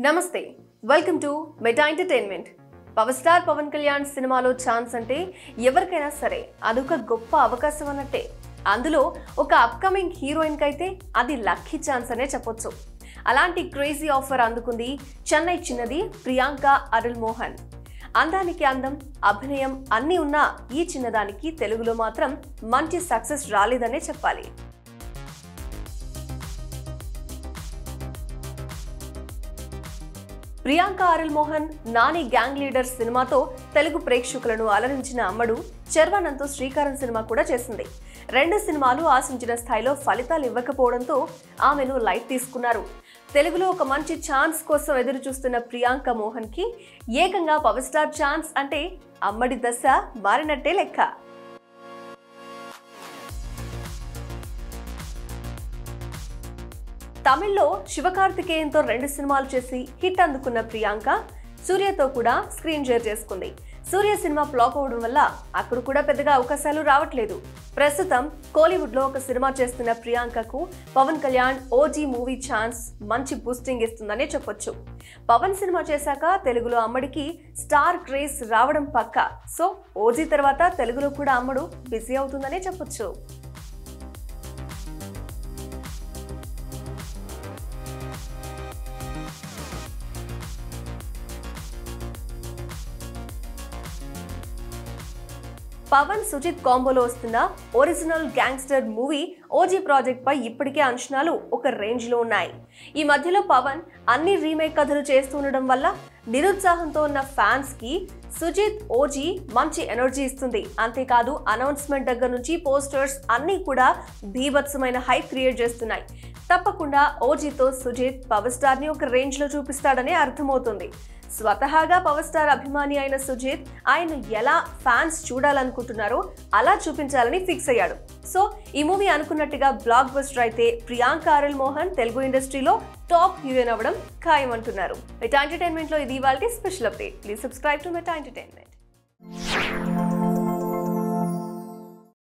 నమస్తే welcome to meta entertainment power star Pawan Kalyan సినిమాలో chance అంటే ఎవరికైనా సరే అదొక గొప్ప అవకాశం అన్నట్టే అందులో ఒక అప్కమింగ్ హీరోయిన్ అయితే అది లక్కీ ఛాన్స్ అనే చెప్పొచ్చు అలాంటి క్రేజీ ఆఫర్ అందుకుంది చెన్నై చిన్నది ప్రియాంక అరుల్ మోహన్ అందానికి అందం అభినయం అన్నీ ఉన్న ఈ చిన్నదానికి తెలుగులో మాత్రం మంచి సక్సెస్ రాలేదనే చెప్పాలి ప్రియాంక అరుల్ మోహన్ నాని గ్యాంగ్ లీడర్ సినిమాతో తెలుగు ప్రేక్షకులను అలరించిన అమ్మడు చర్వానంతో శ్రీకారం సినిమా కూడా చేసింది రెండు సినిమాలు ఆశించిన స్థాయిలో ఫలితాలు ఇవ్వకపోవడంతో ఆమెను లైట్ తీసుకున్నారు తెలుగులో ఒక మంచి ఛాన్స్ కోసం ఎదురు చూస్తున్న ప్రియాంక మోహన్ కి ఏకంగా పవర్ స్టార్ ఛాన్స్ అంటే అమ్మడి దశ మారినట్టే లెక్క తమిళ్లో శివకార్తికేయన్తో రెండు సినిమాలు చేసి హిట్ అందుకున్న ప్రియాంక సూర్యతో కూడా స్క్రీన్ షేర్ చేసుకుంది సూర్య సినిమా ఫ్లాప్ అవడం వల్ల అక్కడ కూడా పెద్దగా అవకాశాలు రావట్లేదు ప్రస్తుతం కోలీవుడ్ లో ఒక సినిమా చేస్తున్న ప్రియాంకకు Pawan Kalyan OG movie chance మంచి బూస్టింగ్ ఇస్తుందనే చెప్పొచ్చు పవన్ సినిమా చేశాక తెలుగులో అమ్మడికి స్టార్ క్రేజ్ రావడం పక్క సో ఓజీ తర్వాత తెలుగులో కూడా అమ్మడు బిజీ అవుతుందనే చెప్పొచ్చు పవన్ సుజిత్ కాంబోలో వస్తున్న original gangster movie OG project పై ఇప్పటికే అంచనాలు ఒక రేంజ్ లో ఉన్నాయి ఈ మధ్యలో పవన్ అన్ని రీమేక్ కథలు చేస్తుండడం వల్ల నిరుత్సాహంతో ఉన్న ఫ్యాన్స్ కి సుజిత్ ఓజీ మంచి ఎనర్జీ ఇస్తుంది అంతేకాదు అనౌన్స్మెంట్ దగ్గర నుంచి పోస్టర్స్ అన్నీ కూడా బీభత్సమైన హైప్ క్రియేట్ చేస్తున్నాయి తప్పకుండా ఓజీతో సుజిత్ పవర్ స్టార్ ని ఒక రేంజ్ లో చూపిస్తాడని అర్థమవుతుంది స్వతహాగా పవర్ స్టార్ అభిమాని అయిన సుజిత్ ఆయన ఎలా ఫ్యాన్స్ చూడాలనుకుంటున్నారో అలా చూపించాలని ఫిక్స్ అయ్యాడు సో ఈ మూవీ అనుకున్నట్టుగా బ్లాక్ బస్టర్ అయితే ప్రియాంక అరుల్ మోహన్ తెలుగు ఇండస్ట్రీలో టాప్ హీరోయిన్ అవ్వడం ఖాయం అంటున్నారు మెటా ఎంటర్టైన్మెంట్ లో ఇది ఇవాళ special update please subscribe to meta entertainment